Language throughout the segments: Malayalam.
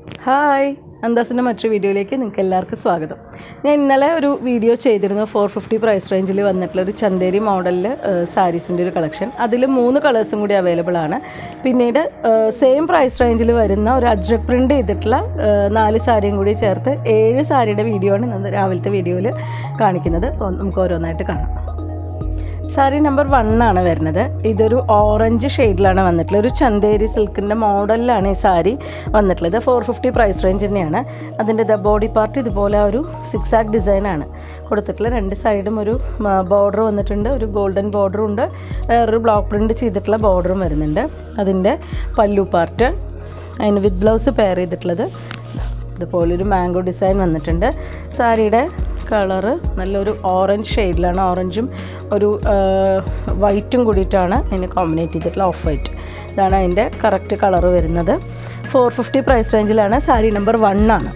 ഹായ് അന്താസിൻ്റെ മറ്റൊരു വീഡിയോയിലേക്ക് നിങ്ങൾക്ക് എല്ലാവർക്കും സ്വാഗതം ഞാൻ ഇന്നലെ ഒരു വീഡിയോ ചെയ്തിരുന്നു ഫോർ ഫിഫ്റ്റി പ്രൈസ് റേഞ്ചിൽ വന്നിട്ടുള്ള ഒരു ചന്തേരി മോഡലിൽ സാരീസിൻ്റെ ഒരു കളക്ഷൻ അതിൽ മൂന്ന് കളേഴ്സും കൂടി അവൈലബിൾ ആണ് പിന്നീട് സെയിം പ്രൈസ് റേഞ്ചിൽ വരുന്ന ഒരു അജ്രക് പ്രിൻ്റ് ചെയ്തിട്ടുള്ള ആ, നാല് സാരിയും കൂടി ചേർത്ത് ഏഴ് സാരിയുടെ വീഡിയോ ആണ് ഇന്ന് രാവിലത്തെ വീഡിയോയിൽ കാണിക്കുന്നത് അപ്പോൾ നമുക്ക് ഓരോന്നായിട്ട് കാണാം സാരി നമ്പർ വൺ ആണ് വരുന്നത് ഇതൊരു ഓറഞ്ച് ഷെയ്ഡിലാണ് വന്നിട്ടുള്ളത് ഒരു ചന്തേരി സിൽക്കിൻ്റെ മോഡലിലാണ് ഈ സാരി വന്നിട്ടുള്ളത് ഫോർ ഫിഫ്റ്റി പ്രൈസ് റേഞ്ച് തന്നെയാണ് അതിൻ്റെ ദ ബോഡി പാർട്ട് ഇതുപോലെ ഒരു സിക്സ് ആക്ക് ഡിസൈനാണ് കൊടുത്തിട്ടുള്ളത് രണ്ട് സൈഡും ഒരു ബോർഡർ വന്നിട്ടുണ്ട് ഒരു ഗോൾഡൻ ബോർഡറും ഉണ്ട് വേറൊരു ബ്ലോക്ക് പ്രിൻറ്റ് ചെയ്തിട്ടുള്ള ബോർഡറും വരുന്നുണ്ട് അതിൻ്റെ പല്ലു പാർട്ട് അതിന് വിത്ത് ബ്ലൗസ് പെയർ ചെയ്തിട്ടുള്ളത് ഇതുപോലൊരു മാംഗോ ഡിസൈൻ വന്നിട്ടുണ്ട് സാരിയുടെ കളറ് നല്ലൊരു ഓറഞ്ച് ഷെയ്ഡിലാണ് ഓറഞ്ചും ഒരു വൈറ്റും കൂടിയിട്ടാണ് അതിന് കോമ്പിനേറ്റ് ചെയ്തിട്ടുള്ള ഓഫ് വൈറ്റ് ഇതാണ് അതിൻ്റെ കറക്റ്റ് കളറ് വരുന്നത് ഫോർ ഫിഫ്റ്റി പ്രൈസ് റേഞ്ചിലാണ് സാരി നമ്പർ വൺ ആണ്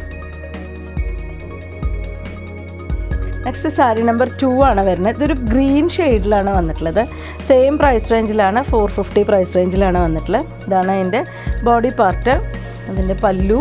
നെക്സ്റ്റ് സാരി നമ്പർ ടു ആണ് വരുന്നത് ഇതൊരു ഗ്രീൻ ഷെയ്ഡിലാണ് വന്നിട്ടുള്ളത് സെയിം പ്രൈസ് റേഞ്ചിലാണ് ഫോർ ഫിഫ്റ്റി പ്രൈസ് റേഞ്ചിലാണ് വന്നിട്ടുള്ളത് ഇതാണ് അതിൻ്റെ ബോഡി പാർട്ട് അതിൻ്റെ പല്ലു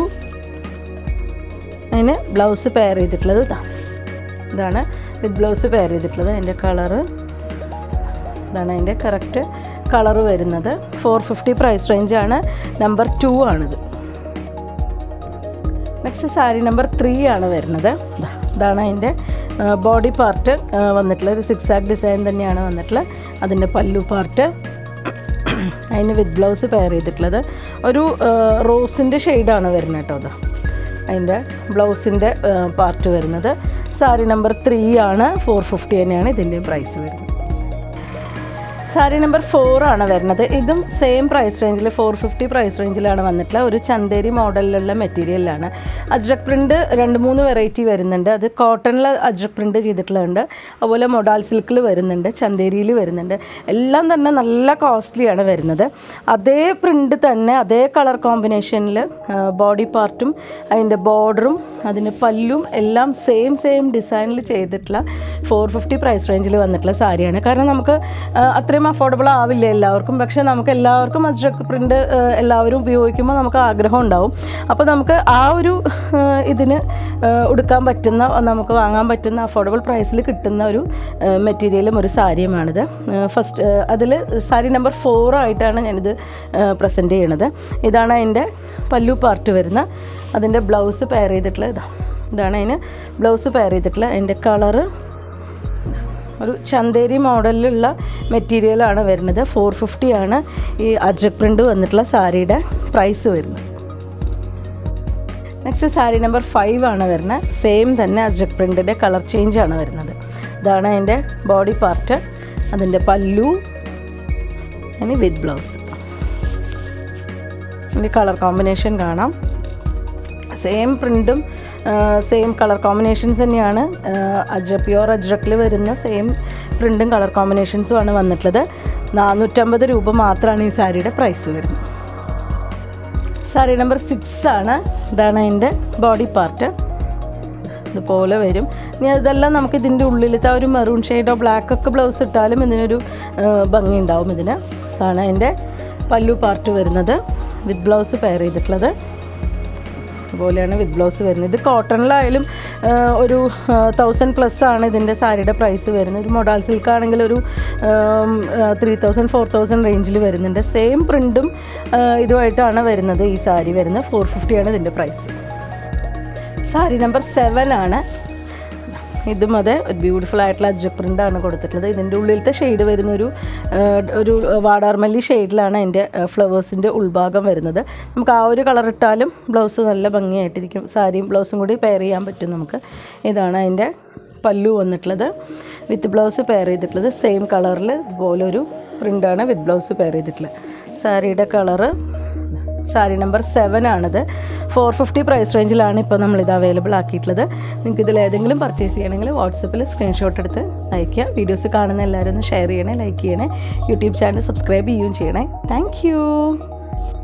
അതിന് ബ്ലൗസ് പെയർ ചെയ്തിട്ടുള്ളത് ഇതാ ഇതാണ് വിത്ത് ബ്ലൗസ് പെയർ ചെയ്തിട്ടുള്ളത് അതിൻ്റെ കളറ് ഇതാണ് അതിൻ്റെ കറക്റ്റ് കളറ് വരുന്നത് ഫോർ ഫിഫ്റ്റി പ്രൈസ് റേഞ്ചാണ് നമ്പർ ടു ആണിത് നെക്സ്റ്റ് സാരി നമ്പർ ത്രീ ആണ് വരുന്നത് ദാ, ഇതാണ് അതിൻ്റെ ബോഡി പാർട്ട് വന്നിട്ടുള്ള ഒരു സിക്സ് ആക്ക് ഡിസൈൻ തന്നെയാണ് വന്നിട്ടുള്ളത് അതിൻ്റെ പല്ലു പാർട്ട് അതിന് വിത്ത് ബ്ലൗസ് പെയർ ചെയ്തിട്ടുള്ളത് ഒരു റോസിൻ്റെ ഷെയ്ഡാണ് വരുന്നത് കേട്ടോ അത് അതിൻ്റെ ബ്ലൗസിൻ്റെ പാർട്ട് വരുന്നത് സാരി നമ്പർ ത്രീ ആണ് ഫോർ ഫിഫ്റ്റി തന്നെയാണ് ഇതിൻ്റെ പ്രൈസ് വരുന്നത് സാരി നമ്പർ ഫോർ ആണ് വരുന്നത് ഇതും സെയിം പ്രൈസ് റേഞ്ചിൽ ഫോർ ഫിഫ്റ്റി പ്രൈസ് റേഞ്ചിലാണ് വന്നിട്ടുള്ള ഒരു ചന്തേരി മോഡലിലുള്ള മെറ്റീരിയലാണ് അജ്രക് പ്രിൻ്റ് രണ്ട് മൂന്ന് വെറൈറ്റി വരുന്നുണ്ട് അത് കോട്ടണിൽ അജ്രക് പ്രിൻ്റ് ചെയ്തിട്ടുള്ളതുണ്ട് അതുപോലെ മൊഡാൽ സിൽക്കിൽ വരുന്നുണ്ട് ചന്തേരിയിൽ വരുന്നുണ്ട് എല്ലാം തന്നെ നല്ല കോസ്റ്റ്ലിയാണ് വരുന്നത് അതേ പ്രിൻ്റ് തന്നെ അതേ കളർ കോമ്പിനേഷനിൽ ബോഡി പാർട്ടും അതിൻ്റെ ബോർഡറും അതിൻ്റെ പല്ലും എല്ലാം സെയിം സെയിം ഡിസൈനിൽ ചെയ്തിട്ടുള്ള ഫോർ ഫിഫ്റ്റി പ്രൈസ് റേഞ്ചിൽ വന്നിട്ടുള്ള സാരിയാണ് കാരണം നമുക്ക് ആ, അത്രയും അഫോർഡബിൾ ആവില്ല എല്ലാവർക്കും പക്ഷേ നമുക്ക് എല്ലാവർക്കും അജ്രക്ക് പ്രിൻ്റ് എല്ലാവരും ഉപയോഗിക്കുമ്പോൾ നമുക്ക് ആഗ്രഹം ഉണ്ടാവും അപ്പോൾ നമുക്ക് ആ ഒരു ആ, ഇതിന് ആ, ഉടുക്കാൻ പറ്റുന്ന നമുക്ക് വാങ്ങാൻ പറ്റുന്ന അഫോർഡബിൾ പ്രൈസിൽ കിട്ടുന്ന ഒരു മെറ്റീരിയലും ഒരു സാരിയുമാണിത് ഫസ്റ്റ് അതിൽ സാരി നമ്പർ ഫോർ ആയിട്ടാണ് ഞാനിത് പ്രസൻറ്റ് ചെയ്യണത് ഇതാണ് അതിൻ്റെ പല്ലു പാർട്ട് വരുന്ന അതിൻ്റെ ബ്ലൗസ് പെയർ ചെയ്തിട്ടുള്ള ഇതാ ഇതാണ് അതിന് ബ്ലൗസ് പെയർ ചെയ്തിട്ടുള്ള അതിൻ്റെ കളറ് ഒരു ചന്തേരി മോഡലിലുള്ള മെറ്റീരിയലാണ് വരുന്നത് ഫോർ ഫിഫ്റ്റി ആണ് ഈ അജക് പ്രിൻ്റ് വന്നിട്ടുള്ള സാരിയുടെ പ്രൈസ് വരുന്നത് നെക്സ്റ്റ് സാരി നമ്പർ ഫൈവ് ആണ് വരുന്നത് സെയിം തന്നെ അജക് പ്രിൻറ്റിൻ്റെ കളർ ചേഞ്ച് ആണ് വരുന്നത് ഇതാണ് അതിൻ്റെ ബോഡി പാർട്ട് അതിൻ്റെ പല്ലു ഇനി വിത്ത് ബ്ലൗസ് ഇതിൻ്റെ കളർ കോമ്പിനേഷൻ കാണാം സെയിം പ്രിൻറ്റും സെയിം കളർ കോമ്പിനേഷൻസ് തന്നെയാണ് അജ്ര പ്യുവർ അജ്രക്കിൽ വരുന്ന സെയിം പ്രിൻറ്റും കളർ കോമ്പിനേഷൻസും ആണ് വന്നിട്ടുള്ളത് നാനൂറ്റമ്പത് രൂപ മാത്രമാണ് ഈ സാരിയുടെ പ്രൈസ് വരുന്നത് സാരി നമ്പർ സിക്സ് ആണ് ഇതാണ് അതിൻ്റെ ബോഡി പാർട്ട് ഇതുപോലെ വരും ഇനി ഇതെല്ലാം നമുക്ക് ഇതിൻ്റെ ഉള്ളിലത്തെ ആ ഒരു മെറൂൺ ഷെയ്ഡോ ബ്ലാക്ക് ഒക്കെ ബ്ലൗസ് ഇട്ടാലും ഇതിനൊരു ആ, ഭംഗി ഉണ്ടാവും ഇതിന് ഇതാണ് അതിൻ്റെ പല്ലു പാർട്ട് വരുന്നത് വിത്ത് ബ്ലൗസ് പെയർ ചെയ്തിട്ടുള്ളത് അതുപോലെയാണ് വിത്ത് ബ്ലൗസ് വരുന്നത് ഇത് കോട്ടണിലായാലും ആ, ഒരു തൗസൻഡ് പ്ലസ് ആണ് ഇതിൻ്റെ സാരിയുടെ പ്രൈസ് വരുന്നത് ഒരു മൊഡാൽ സിൽക്ക് ആണെങ്കിൽ ഒരു ത്രീ തൗസൻഡ് ഫോർ തൗസൻഡ് റേഞ്ചിൽ വരുന്നുണ്ട് സെയിം പ്രിൻറ്റും ഇതുമായിട്ടാണ് വരുന്നത് ഈ സാരി വരുന്നത് ഫോർ ഫിഫ്റ്റിയാണ് ഇതിൻ്റെ പ്രൈസ് സാരി നമ്പർ സെവൻ ആണ് ഇതും അതെ ഒരു ബ്യൂട്ടിഫുൾ ആയിട്ടുള്ള അജ്ജ പ്രിൻ്റാണ് കൊടുത്തിട്ടുള്ളത് ഇതിൻ്റെ ഉള്ളിലത്തെ ഷെയ്ഡ് വരുന്ന ഒരു ആ, ഒരു വാടാർമല്ലി ഷെയ്ഡിലാണ് അതിൻ്റെ ഫ്ലവേഴ്സിൻ്റെ ഉൾഭാഗം വരുന്നത് നമുക്ക് ആ ഒരു കളർ ഇട്ടാലും ബ്ലൗസ് നല്ല ഭംഗിയായിട്ടിരിക്കും സാരിയും ബ്ലൗസും കൂടി പെയർ ചെയ്യാൻ പറ്റും നമുക്ക് ഇതാണ് അതിൻ്റെ പല്ലു വന്നിട്ടുള്ളത് വിത്ത് ബ്ലൗസ് പെയർ ചെയ്തിട്ടുള്ളത് സെയിം കളറിൽ ഇതുപോലെ ഒരു പ്രിൻ്റാണ് വിത്ത് ബ്ലൗസ് പെയർ ചെയ്തിട്ടുള്ളത് സാരിയുടെ കളറ് സാരി നമ്പർ സെവൻ ആണിത് ഫോർ ഫിഫ്റ്റി പ്രൈസ് റേഞ്ചിലാണ് ഇപ്പോൾ നമ്മളിത് അവൈലബിൾ ആക്കിയിട്ടുള്ളത് നിങ്ങൾക്ക് ഇതിൽ ഏതെങ്കിലും പർച്ചേസ് ചെയ്യണമെങ്കിൽ വാട്സപ്പിൽ സ്ക്രീൻഷോട്ട് എടുത്ത് അയയ്ക്കുക വീഡിയോസ് കാണുന്ന എല്ലാവരും ഒന്ന് ഷെയർ ചെയ്യണേ ലൈക്ക് ചെയ്യണേ യൂട്യൂബ് ചാനൽ സബ്സ്ക്രൈബ് ചെയ്യുകയും ചെയ്യണേ താങ്ക്